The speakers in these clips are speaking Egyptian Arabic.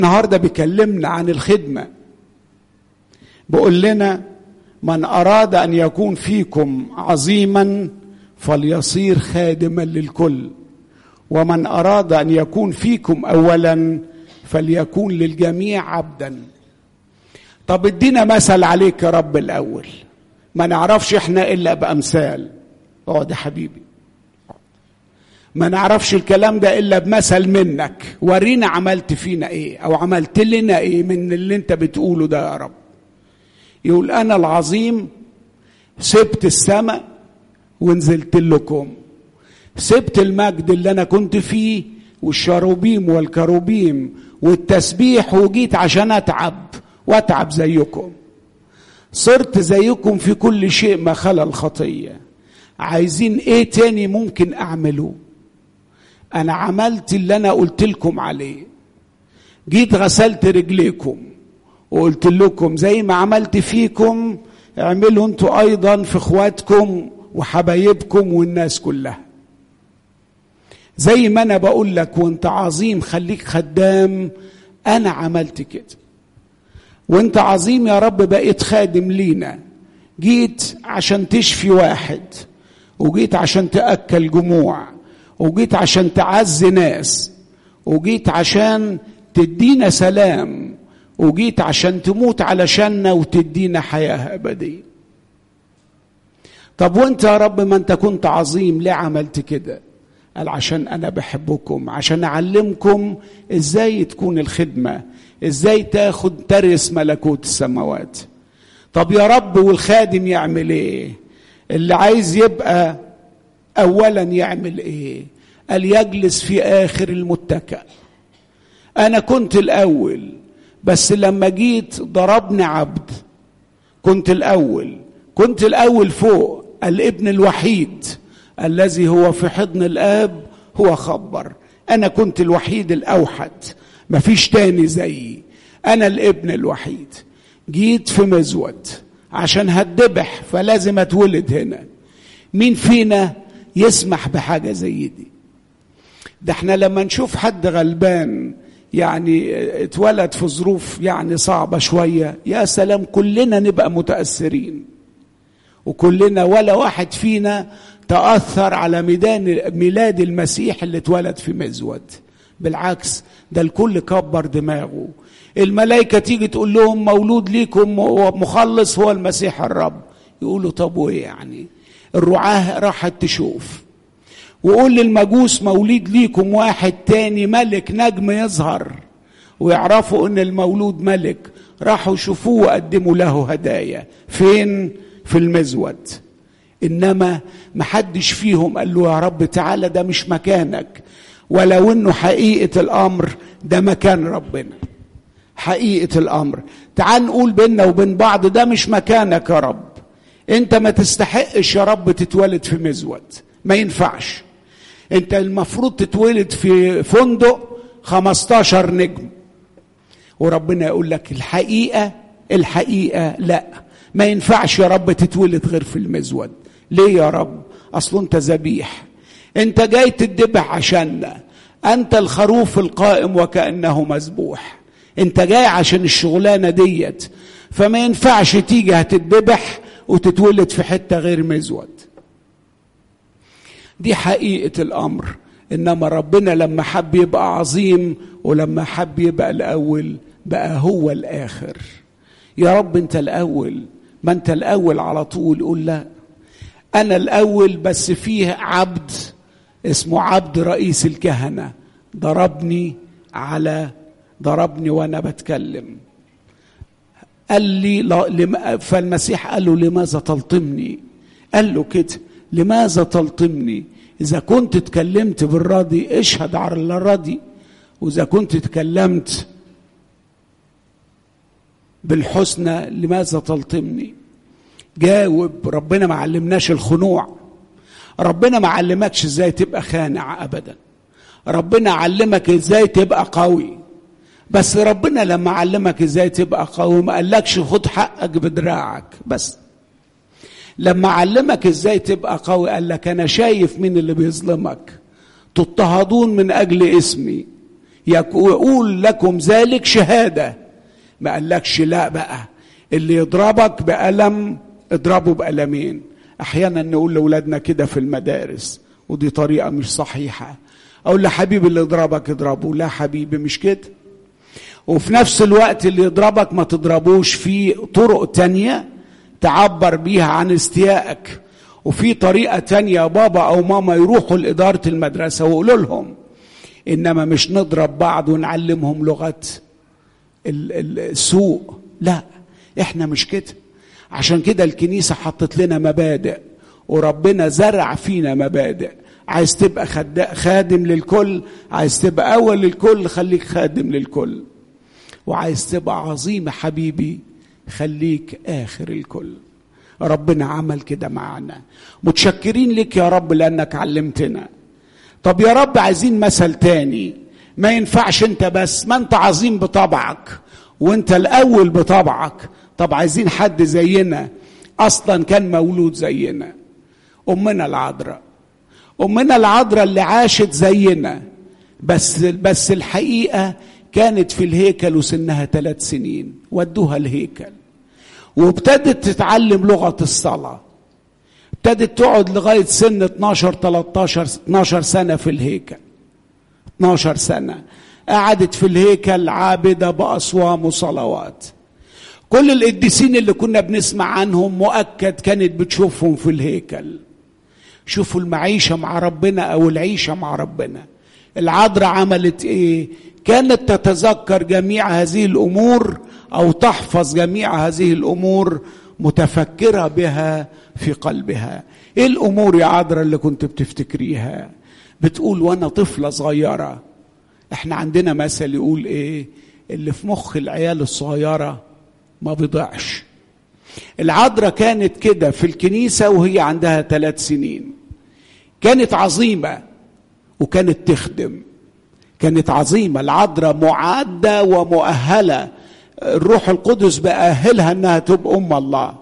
النهارده بيكلمنا عن الخدمه بيقول لنا من اراد ان يكون فيكم عظيما فليصير خادما للكل ومن اراد ان يكون فيكم اولا فليكون للجميع عبدا طب ادينا مثل عليك يا رب الاول ما نعرفش احنا الا بامثال اقعد يا حبيبي ما نعرفش الكلام ده الا بمثل منك ورينا عملت فينا ايه او عملت لنا ايه من اللي انت بتقوله ده يا رب يقول انا العظيم سبت السماء ونزلت لكم سبت المجد اللي انا كنت فيه والشروبيم والكروبيم والتسبيح وجيت عشان اتعب واتعب زيكم صرت زيكم في كل شيء ما خلا الخطيه عايزين ايه تاني ممكن اعمله انا عملت اللي انا قلت لكم عليه جيت غسلت رجليكم وقلت لكم زي ما عملت فيكم اعملوا انتوا ايضا في اخواتكم وحبايبكم والناس كلها زي ما انا بقول لك وانت عظيم خليك خدام انا عملت كده وانت عظيم يا رب بقيت خادم لينا جيت عشان تشفي واحد وجيت عشان تاكل جموع وجيت عشان تعزي ناس وجيت عشان تدينا سلام وجيت عشان تموت علشاننا وتدينا حياه ابديه طب وانت يا رب ما انت كنت عظيم ليه عملت كده قال عشان انا بحبكم عشان اعلمكم ازاي تكون الخدمه ازاي تاخد ترث ملكوت السماوات طب يا رب والخادم يعمل ايه اللي عايز يبقى اولا يعمل ايه قال يجلس في اخر المتكأ انا كنت الاول بس لما جيت ضربني عبد كنت الاول كنت الاول فوق الابن الوحيد الذي هو في حضن الاب هو خبر انا كنت الوحيد الاوحد مفيش تاني زيي انا الابن الوحيد جيت في مزود عشان هتذبح فلازم اتولد هنا مين فينا يسمح بحاجه زي دي ده احنا لما نشوف حد غلبان يعني اتولد في ظروف يعني صعبه شويه يا سلام كلنا نبقى متاثرين وكلنا ولا واحد فينا تاثر على ميدان ميلاد المسيح اللي اتولد في مزود بالعكس ده الكل كبر دماغه الملائكه تيجي تقول لهم مولود ليكم مخلص هو المسيح الرب يقولوا طب وايه يعني الرعاه راحت تشوف وقول للمجوس مولود ليكم واحد تاني ملك نجم يظهر ويعرفوا ان المولود ملك راحوا شوفوه وقدموا له هدايا فين في المزود انما محدش فيهم قال له يا رب تعالى ده مش مكانك ولو انه حقيقه الامر ده مكان ربنا حقيقه الامر تعال نقول بيننا وبين بعض ده مش مكانك يا رب انت ما تستحقش يا رب تتولد في مزود ما ينفعش انت المفروض تتولد في فندق 15 نجم وربنا يقول لك الحقيقه الحقيقه لا ما ينفعش يا رب تتولد غير في المزود ليه يا رب اصل انت ذبيح انت جاي تدبح عشاننا انت الخروف القائم وكانه مذبوح انت جاي عشان الشغلانه ديت فما ينفعش تيجي هتدبح وتتولد في حته غير مزود دي حقيقه الامر انما ربنا لما حب يبقى عظيم ولما حب يبقى الاول بقى هو الاخر يا رب انت الاول ما انت الاول على طول قول لا انا الاول بس فيه عبد اسمه عبد رئيس الكهنه ضربني على ضربني وانا بتكلم قال لي فالمسيح قال له لماذا تلطمني قال له كده لماذا تلطمني اذا كنت اتكلمت بالراضي اشهد على الراضي واذا كنت تكلمت بالحسنى لماذا تلطمني جاوب ربنا ما علمناش الخنوع ربنا ما علمكش ازاي تبقى خانع ابدا ربنا علمك ازاي تبقى قوي بس ربنا لما علمك ازاي تبقى قوي ما قالكش خد حقك بدراعك بس لما علمك ازاي تبقى قوي قال لك انا شايف مين اللي بيظلمك تضطهدون من اجل اسمي يقول لكم ذلك شهادة ما قالكش لا بقى اللي يضربك بألم اضربه بألمين أحيانا نقول لأولادنا كده في المدارس ودي طريقة مش صحيحة أقول لحبيبي اللي يضربك اضربه لا حبيبي مش كده وفي نفس الوقت اللي يضربك ما تضربوش في طرق تانية تعبر بيها عن استيائك وفي طريقة تانية بابا أو ماما يروحوا لإدارة المدرسة ويقولوا لهم إنما مش نضرب بعض ونعلمهم لغة السوء لا إحنا مش كده عشان كده الكنيسة حطت لنا مبادئ وربنا زرع فينا مبادئ عايز تبقى خادم للكل عايز تبقى أول للكل خليك خادم للكل وعايز تبقى عظيم حبيبي خليك آخر الكل ربنا عمل كده معنا متشكرين لك يا رب لأنك علمتنا طب يا رب عايزين مثل تاني ما ينفعش انت بس ما انت عظيم بطبعك وانت الاول بطبعك طب عايزين حد زينا اصلا كان مولود زينا امنا العذراء امنا العذراء اللي عاشت زينا بس بس الحقيقه كانت في الهيكل وسنها ثلاث سنين ودوها الهيكل وابتدت تتعلم لغه الصلاه ابتدت تقعد لغايه سن 12 13 12 سنه في الهيكل 12 سنه قعدت في الهيكل عابده باصوام وصلوات كل القديسين اللي كنا بنسمع عنهم مؤكد كانت بتشوفهم في الهيكل شوفوا المعيشه مع ربنا او العيشه مع ربنا العذراء عملت ايه كانت تتذكر جميع هذه الامور او تحفظ جميع هذه الامور متفكره بها في قلبها ايه الامور يا عذراء اللي كنت بتفتكريها بتقول وانا طفله صغيره احنا عندنا مثل يقول ايه اللي في مخ العيال الصغيره ما بيضيعش العذراء كانت كده في الكنيسه وهي عندها ثلاث سنين كانت عظيمه وكانت تخدم كانت عظيمه العذراء معده ومؤهله الروح القدس بأهلها انها تبقى ام الله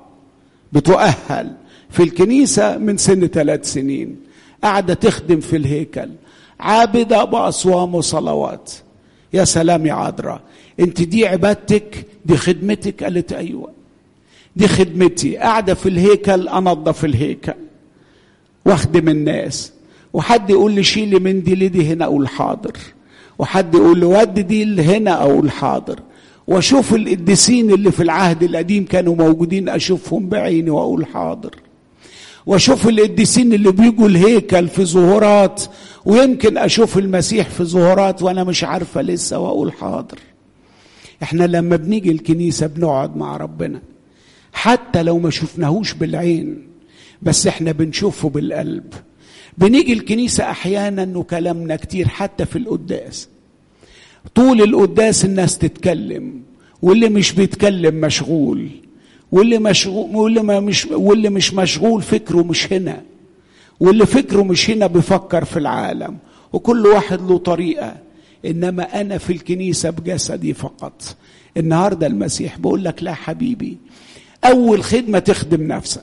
بتؤهل في الكنيسه من سن ثلاث سنين قاعده تخدم في الهيكل عابده باصوام وصلوات يا سلام يا عذراء انت دي عبادتك دي خدمتك قالت ايوه دي خدمتي قاعده في الهيكل انظف الهيكل واخدم الناس وحد يقول لي شيلي من دي لدي هنا اقول حاضر وحد يقول لي ود دي هنا اقول حاضر واشوف القديسين اللي في العهد القديم كانوا موجودين اشوفهم بعيني واقول حاضر واشوف القديسين اللي بيجوا الهيكل في ظهورات ويمكن اشوف المسيح في ظهورات وانا مش عارفه لسه واقول حاضر احنا لما بنيجي الكنيسه بنقعد مع ربنا حتى لو ما شفناهوش بالعين بس احنا بنشوفه بالقلب بنيجي الكنيسه احيانا وكلامنا كتير حتى في القداس طول القداس الناس تتكلم واللي مش بيتكلم مشغول واللي مشغول واللي ما مش واللي مش مشغول فكره مش هنا واللي فكره مش هنا بيفكر في العالم وكل واحد له طريقه انما انا في الكنيسه بجسدي فقط النهارده المسيح بيقول لك لا حبيبي اول خدمه تخدم نفسك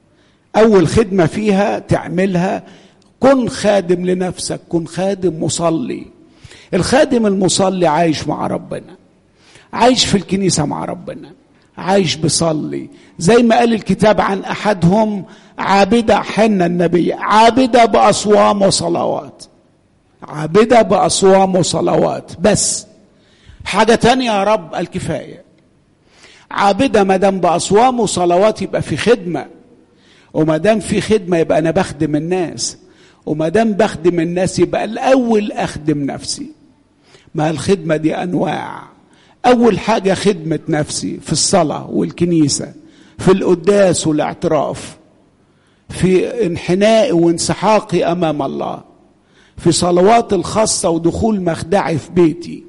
اول خدمه فيها تعملها كن خادم لنفسك كن خادم مصلي الخادم المصلي عايش مع ربنا عايش في الكنيسه مع ربنا عايش بيصلي زي ما قال الكتاب عن احدهم عابده حنا النبي عابده باصوام وصلوات عابده باصوام وصلوات بس حاجه تانية يا رب الكفايه عابده ما دام باصوام وصلوات يبقى في خدمه وما دام في خدمه يبقى انا بخدم الناس وما دام بخدم الناس يبقى الاول اخدم نفسي ما الخدمه دي انواع اول حاجه خدمه نفسي في الصلاه والكنيسه في القداس والاعتراف في انحنائي وانسحاقي امام الله في صلوات الخاصه ودخول مخدعي في بيتي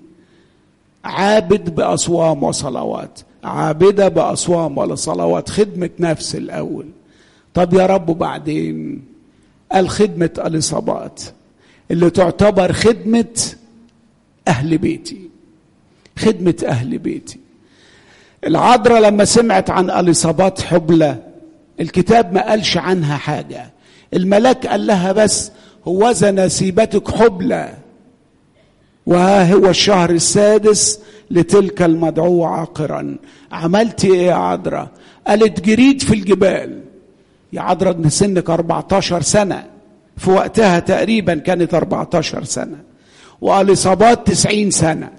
عابد باصوام وصلوات عابده باصوام ولا صلوات خدمه نفس الاول طب يا رب بعدين قال خدمه اليصابات اللي تعتبر خدمه اهل بيتي خدمه اهل بيتي العذراء لما سمعت عن اليصابات حبلى الكتاب ما قالش عنها حاجه الملاك قال لها بس هوذا نسيبتك حبلى وها هو الشهر السادس لتلك المدعوة عاقرا عملت ايه يا عذراء قالت جريت في الجبال يا عذراء ابن سنك 14 سنة في وقتها تقريبا كانت 14 سنة والإصابات 90 سنة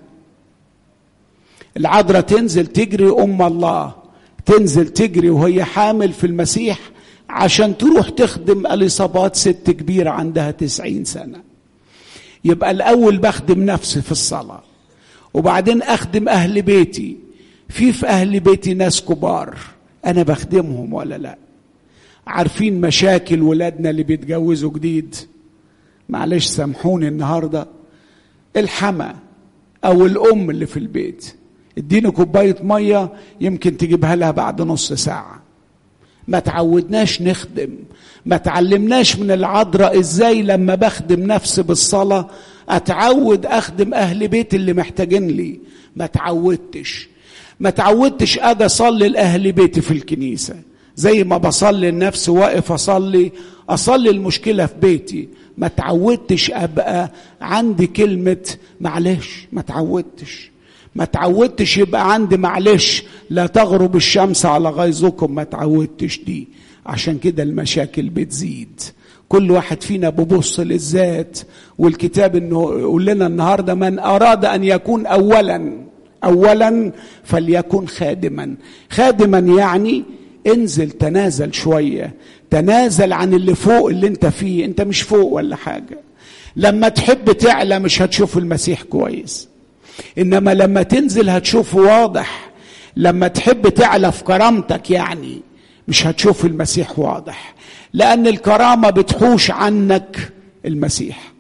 العذراء تنزل تجري أم الله تنزل تجري وهي حامل في المسيح عشان تروح تخدم الإصابات ست كبيرة عندها 90 سنة يبقى الأول بخدم نفسي في الصلاة وبعدين أخدم أهل بيتي في في أهل بيتي ناس كبار أنا بخدمهم ولا لا عارفين مشاكل ولادنا اللي بيتجوزوا جديد معلش سامحوني النهارده الحما او الام اللي في البيت اديني كوبايه ميه يمكن تجيبها لها بعد نص ساعه ما تعودناش نخدم ما تعلمناش من العذراء ازاي لما بخدم نفسي بالصلاه اتعود اخدم اهل بيت اللي محتاجين لي ما تعودتش ما تعودتش اجي اصلي لاهل بيتي في الكنيسه زي ما بصلي لنفسي واقف اصلي اصلي المشكله في بيتي ما تعودتش ابقى عندي كلمه معلش ما تعودتش ما تعودتش يبقى عندي معلش لا تغرب الشمس على غيظكم ما تعودتش دي عشان كده المشاكل بتزيد كل واحد فينا ببص للذات والكتاب انه يقول لنا النهارده من اراد ان يكون اولا اولا فليكن خادما خادما يعني انزل تنازل شويه تنازل عن اللي فوق اللي انت فيه انت مش فوق ولا حاجه لما تحب تعلى مش هتشوف المسيح كويس انما لما تنزل هتشوفه واضح لما تحب تعلى في كرامتك يعني مش هتشوف المسيح واضح لان الكرامه بتحوش عنك المسيح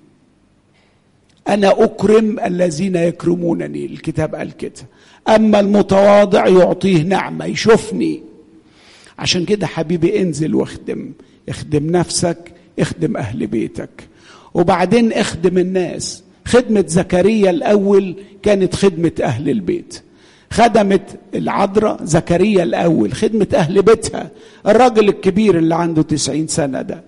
انا اكرم الذين يكرمونني الكتاب قال كده اما المتواضع يعطيه نعمه يشوفني عشان كده حبيبي انزل واخدم اخدم نفسك اخدم اهل بيتك وبعدين اخدم الناس خدمة زكريا الأول كانت خدمة أهل البيت خدمت العذراء زكريا الأول خدمة أهل بيتها الراجل الكبير اللي عنده تسعين سنة ده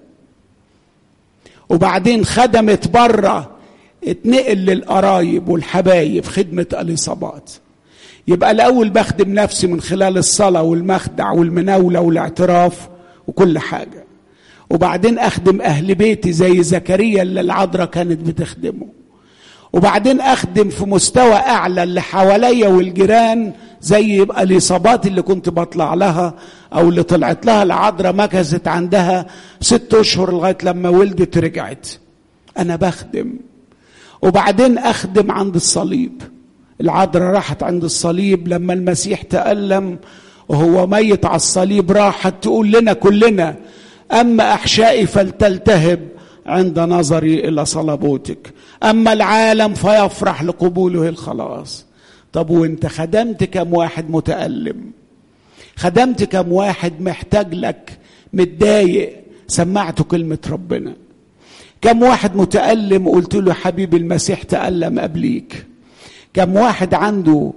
وبعدين خدمت بره اتنقل للقرايب والحبايب خدمة الإصابات يبقى الأول بخدم نفسي من خلال الصلاة والمخدع والمناولة والاعتراف وكل حاجة وبعدين أخدم أهل بيتي زي زكريا اللي العذراء كانت بتخدمه وبعدين أخدم في مستوى أعلى اللي حواليا والجيران زي الإصابات اللي كنت بطلع لها أو اللي طلعت لها العذراء مكثت عندها ست أشهر لغاية لما ولدت رجعت أنا بخدم وبعدين أخدم عند الصليب العذراء راحت عند الصليب لما المسيح تألم وهو ميت على الصليب راحت تقول لنا كلنا أما أحشائي فلتلتهب عند نظري إلى صلبوتك أما العالم فيفرح لقبوله الخلاص طب وانت خدمت كم واحد متألم خدمت كم واحد محتاج لك متضايق سمعته كلمة ربنا كم واحد متألم وقلت له حبيبي المسيح تألم قبليك كم واحد عنده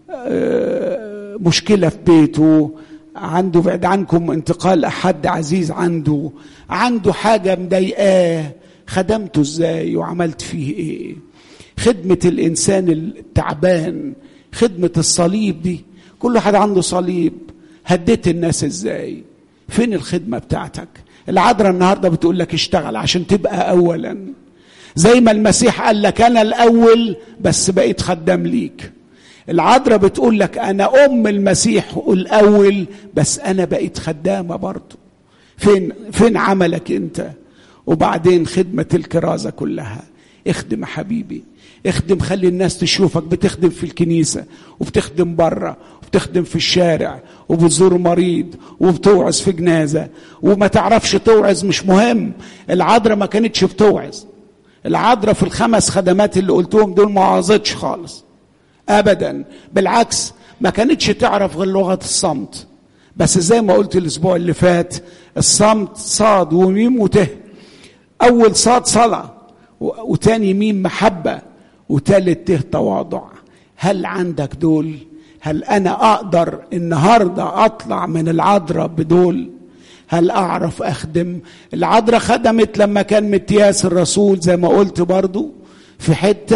مشكلة في بيته عنده بعد عنكم انتقال حد عزيز عنده عنده حاجة مضايقاه خدمته ازاي وعملت فيه ايه خدمة الإنسان التعبان خدمة الصليب دي كل واحد عنده صليب هديت الناس ازاي فين الخدمة بتاعتك العذراء النهاردة بتقول لك اشتغل عشان تبقى أولا زي ما المسيح قال لك أنا الأول بس بقيت خدام ليك العذراء بتقول لك أنا أم المسيح الأول بس أنا بقيت خدامة برضه فين فين عملك أنت وبعدين خدمة الكرازة كلها اخدم يا حبيبي اخدم خلي الناس تشوفك بتخدم في الكنيسة وبتخدم بره وبتخدم في الشارع وبتزور مريض وبتوعظ في جنازة وما تعرفش توعظ مش مهم العذراء ما كانتش بتوعظ العذراء في الخمس خدمات اللي قلتهم دول ما وعظتش خالص ابدا بالعكس ما كانتش تعرف غير لغه الصمت بس زي ما قلت الاسبوع اللي فات الصمت صاد وميم وته اول صاد صلاه وتاني ميم محبه وتالت ته تواضع هل عندك دول هل انا اقدر النهارده اطلع من العذراء بدول هل اعرف اخدم العذراء خدمت لما كان متياس الرسول زي ما قلت برضو في حته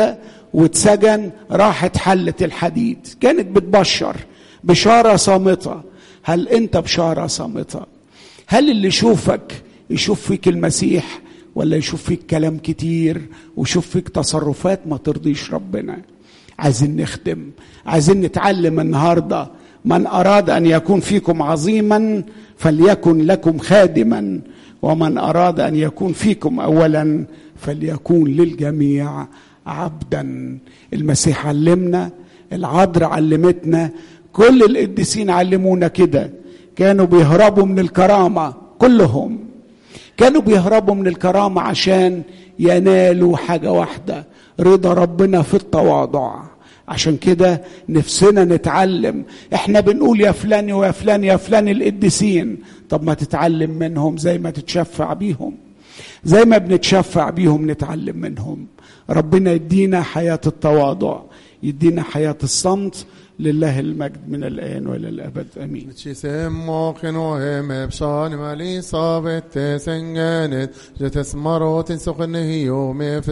واتسجن راحت حلت الحديد كانت بتبشر بشارة صامتة هل انت بشارة صامتة هل اللي يشوفك يشوف فيك المسيح ولا يشوف فيك كلام كتير ويشوف فيك تصرفات ما ترضيش ربنا عايزين نخدم عايزين نتعلم النهارده من اراد ان يكون فيكم عظيما فليكن لكم خادما ومن اراد ان يكون فيكم اولا فليكون للجميع عبدا المسيح علمنا العذراء علمتنا كل القديسين علمونا كده كانوا بيهربوا من الكرامه كلهم كانوا بيهربوا من الكرامه عشان ينالوا حاجه واحده رضا ربنا في التواضع عشان كده نفسنا نتعلم احنا بنقول يا فلان ويا فلان يا فلان القديسين طب ما تتعلم منهم زي ما تتشفع بيهم زي ما بنتشفع بيهم نتعلم منهم ربنا يدينا حياة التواضع يدينا حياة الصمت لله المجد من الآن وإلى الأبد آمين Kysymmoken och hemepsan, Elisabeth, Sengenet, Jetesmarot, Sochene, Hio, med